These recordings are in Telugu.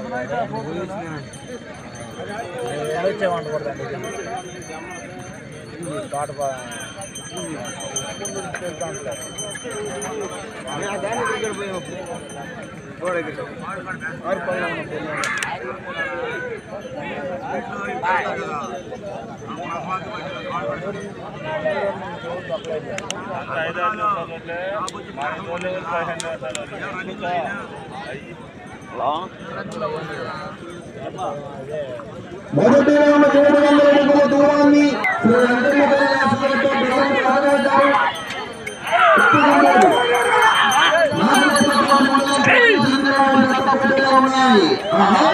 మొదటి రౌండ్ మూడు వందల అడుగుల దూరాన్ని శ్రీ వెంకన్న కైలాసపురంతో బెల్లం రాజాగారు ఎత్తుకున్నారు. నాగరత్నం మండలం కేంద్రం గత పోటీలో ఉన్నాయి. ఆహా!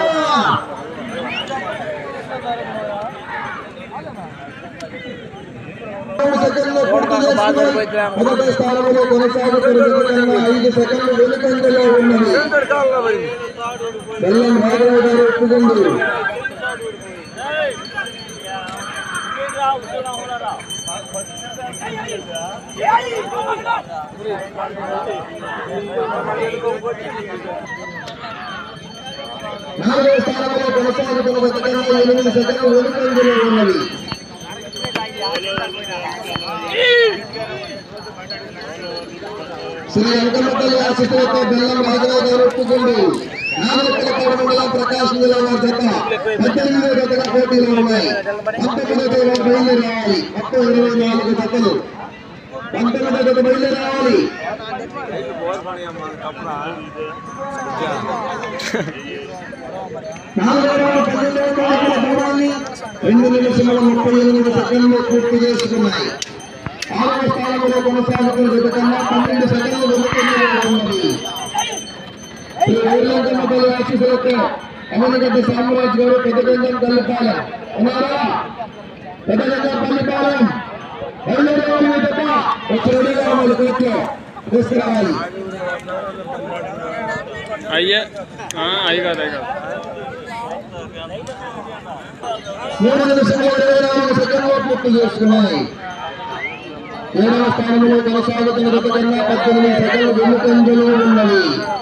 మూడు సెకండ్లు పూర్తి చేసుకుని మొదటి స్థానంలో కొనసాగుతున్న విధంగా ఐదు సెకండ్లు వెనుకంజలో ఉన్నది బెల్లం రాఘవ గారు ఒప్పుకుంది నాలుగో స్థానంలో కొనసాగుతున్న విధంగా ఎనిమిది సెకండ్లు వెనుకంజలో ఉన్నది శ్రీ వెంకటపల్లి ఆశిస్తులతో బెల్లం రాఘవ గారు ఒప్పుకుంది నాగరికల మండలం ప్రకాశం జిల్లా వారి జత పద్దెనిమిదో జతగా పోటీలో ఉన్నాయి పంతొమ్మిదో జత బయలుదేరి రావాలి మొత్తం ఇరవై నాలుగు జతలు పంతొమ్మిదో జత బయలుదేరి రావాలి నాలుగో రౌండ్ పన్నెండు అడుగుల దూరాన్ని రెండు నిమిషముల ముప్పై ఎనిమిది సెకండ్లు పూర్తి చేసుకున్నాయి ఆరవ స్థానంలో కొనసాగుతున్న జత కన్నా పన్నెండు సెకండ్లు వెనుకంజలో ఉన్నది శ్రీ వైర్లంకన్నపల్లి ఆశీస్సులతో అమనగడ్డ సామ్రాజ్ గారు పెద్దగంజం పల్లిపాలెం ఉన్నారా పెద్దగంజం పల్లిపాలెం బయలుదేరాలి మీ జత వచ్చి రెడీగా ఉండాలి కోర్టులో తీసుకురావాలి అయ్యే అయ్యి కాదు అయ్యి కాదు మూడు నిమిషముల ఇరవై నాలుగు సెకండ్లు పూర్తి చేసుకున్నాయి ఏడవ స్థానంలో కొనసాగుతున్న జత కన్నా పద్దెనిమిది సెకండ్లు వెనుకంజలో ఉన్నది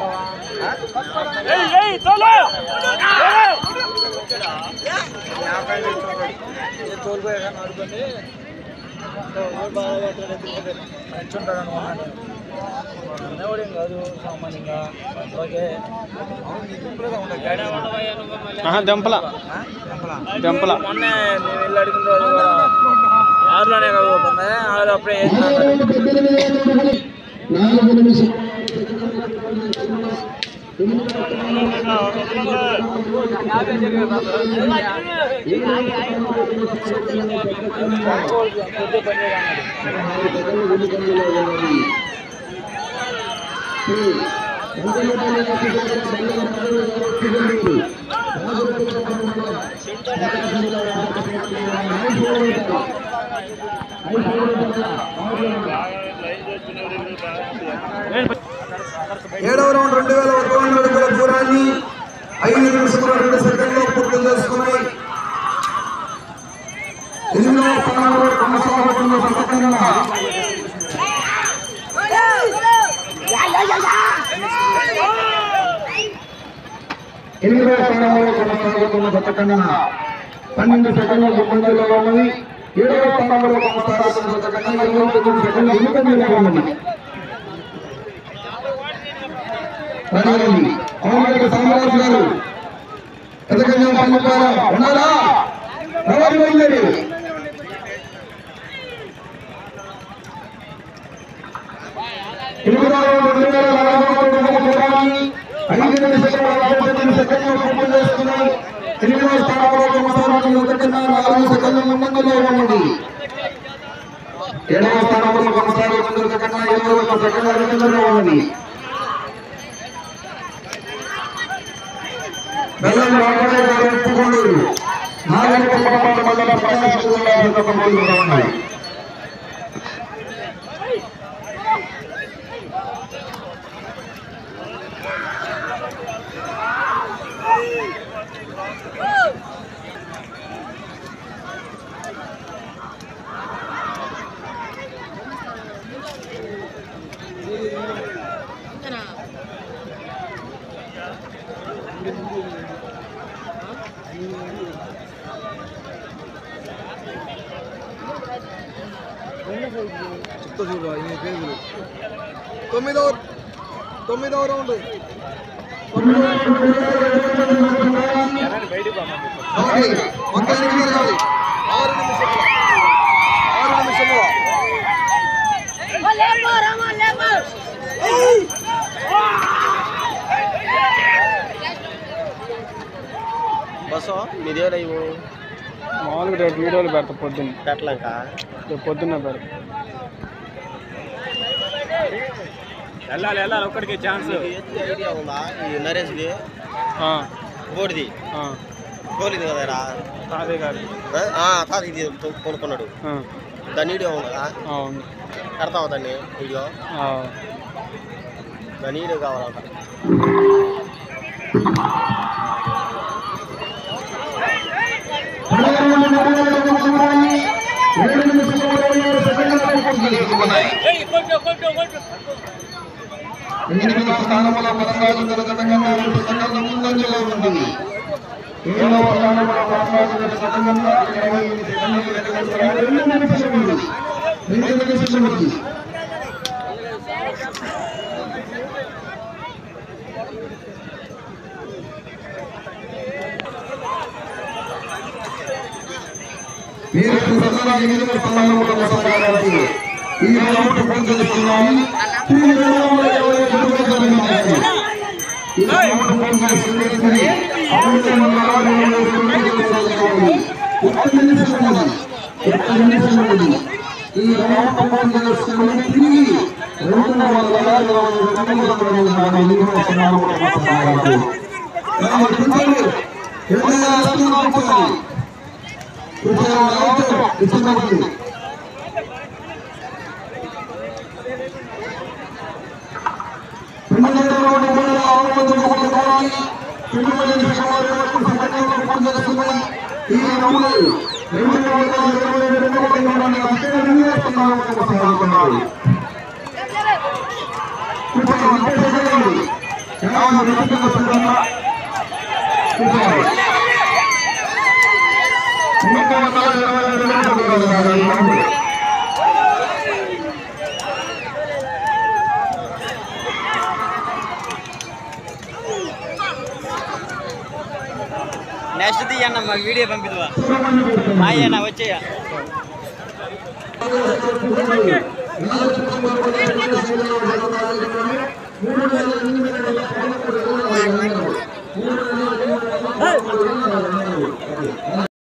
ఆహా దెంపల దెంపల మొన్నే నేను వెళ్ళి అడిగిన రోజు కూడా ఆరులోనే కలుగుతుంది ఆరు అప్పుడే నాలుగు పద్దెనిమిది అడుగులు, నాలుగు నిమిషం వెనుకంజలో ఉన్నది శ్రీ వెంకన్నపల్లి ఆశీస్సులతో బెల్లం రాఘవ గారు ఒప్పుకుంది. నాగరికల మండలం ప్రకాశం జిల్లా వారి జత పోటీలో ఉన్నాయి. ఐదు ఓవర్ల ఐదు ఓవర్ల ఏడవ రౌండ్ రెండు వేల ఒక వందల అడుగుల దూరాన్ని ఐదు నిమిషముల రెండు సెకండ్లో పూర్తి చేసుకున్నాయి ఎనిమిదవ స్థానంలో కొనసాగుతున్న ప్రకటన ఎనిమిదవ స్థానంలో కొనసాగుతున్న ప్రకటన పన్నెండు సెకండ్ల ముందంజలో ఉన్నది ఏడవ స్థానంలో కొనసాగుతున్న ప్రకటన ఇరవై తొమ్మిది సెకండ్ల వెనుకంజలో ఉన్నది రాజారెడ్డి అవునండి సామ్రాజ్ గారు ఎదగంగా పల్లిపాల ఉన్నారా రవాణి బయలుదేరి ఎనిమిదవ రౌండ్ రెండు వేల నలభై మూడు అడుగుల దూరాన్ని ఐదు నిమిషాల నలభై తొమ్మిది సెకండ్లు పూర్తి చేసుకున్నాయి ఎనిమిదవ స్థానంలో కొనసాగుతున్న సెకండ్ నాలుగు సెకండ్ల ముందంజలో ఉన్నది ఏడవ స్థానంలో కొనసాగుతున్న సెకండ్ ఇరవై ఒక్క సెకండ్ల వెనుకంజలో ఉన్నది బెల్లం రామయ్య గారు ఒప్పుకోలేదు నాగరికపాటు మండలం ప్రకాశం జిల్లా ఒక మూడుగా ఉన్నాయి చెప్తా చూడు ఈ పేరు తొమ్మిదవ తొమ్మిదవ రౌండ్ ఓకే మొత్తం ఎనిమిది కావాలి ఆరు నిమిషముల ఆరు నిమిషముల Lemo, Rama, Lemo! బస్సు మీదే ఇవ్వు మామూలుగా రేపు వీడియోలు పెడతా పొద్దున్న పెట్టలేక రేపు పొద్దున్న పెడతా వెళ్ళాలి వెళ్ళాలి ఒక్కడికి ఛాన్స్ ఐడియా ఉందా ఈ నరేష్ది ఆ, బోడిది ఆ, గోలిది కదరా అదే కాదు తాత ఇది కొనుక్కున్నాడు ఆ, దాని వీడియో ఉందా ఆ, ఉంది పెడతావా దాన్ని వీడియో ఆ, దాని వీడియో కావాలంట ఏడు నిమిషముల ఇరవై ఏడు సెకండ్లు పూర్తి చేసుకున్నాయి ఎనిమిదవ స్థానంలో కొనసాగు జరగడంగా నాలుగు సెకండ్ల ముందంజలో ఉంది ఏడవ స్థానంలో కొనసాగు జరగడంగా ఇరవై ఎనిమిది సెకండ్లు వెనుకబడుతున్నాయి. రెండు నిమిషములు ఉంది రెండు నిమిషములు ఉంది మీరు ప్రసన్న ఎనిమిదవ స్థానంలో కొనసాగాలి ఈ రౌండ్ పూర్తి చేసుకున్నాయి ఈ రౌండ్ ఇరవై ఐదు సెకండ్లు ఉన్నాయి. ఈ రౌండ్ పూర్తి చేసుకుని అవతల మళ్ళా ఇరవై ఐదు సెకండ్లు కొనసాగాలి. ఒక్క నిమిషం ఉంది. ఒక్క నిమిషం ఉంది. ఈ రౌండ్ పూర్తి చేసుకుని తిరిగి రెండు వందల ఇరవై ఐదు సెకండ్లు కొనసాగాలి. ఎనిమిదవ స్థానంలో కొనసాగాలి. కాబట్టి పిల్లలు ఏదైనా అర్థం అవుతుంది ఇచ్చినప్పుడు నెక్స్ట్ తీయన్న మాకు వీడియో పంపిద్వా మా అయ్యన్న వచ్చేయ